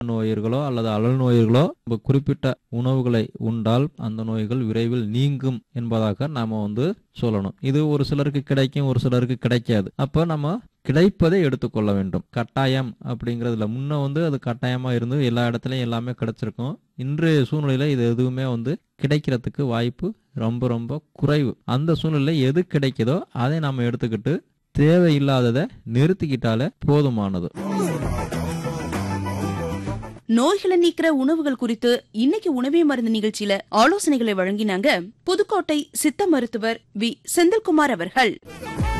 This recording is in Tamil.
நோயர்களோ அல்லது அழல் நோயர்களோ நம்ம குறிப்பிட்ட உணவுகளை உண்டால் அந்த நோய்கள் விரைவில் நீங்கும் என்பதாக நாம வந்து சொல்லணும் இது ஒரு சிலருக்கு கிடைக்கும் ஒரு சிலருக்கு கிடைக்காது அப்ப நம்ம கிடைப்பதை எடுத்துக்கொள்ள வேண்டும் கட்டாயம் அப்படிங்கிறதுல முன்ன வந்து அது கட்டாயமா இருந்து எல்லா இடத்துலயும் எல்லாமே கிடைச்சிருக்கும் இன்றைய சூழ்நிலையில இது எதுவுமே வந்து கிடைக்கிறதுக்கு வாய்ப்பு ரொம்ப ரொம்ப குறைவு அந்த சூழ்நிலை எது கிடைக்குதோ அதை நாம எடுத்துக்கிட்டு தேவையில்லாததை நிறுத்திக்கிட்டாலே போதுமானது நோய்களை நீக்கிற உணவுகள் குறித்து இன்னைக்கு உணவே மருந்து நிகழ்ச்சியில ஆலோசனைகளை வழங்கினாங்க புதுக்கோட்டை சித்த மருத்துவர் வி செந்தில்குமார் அவர்கள்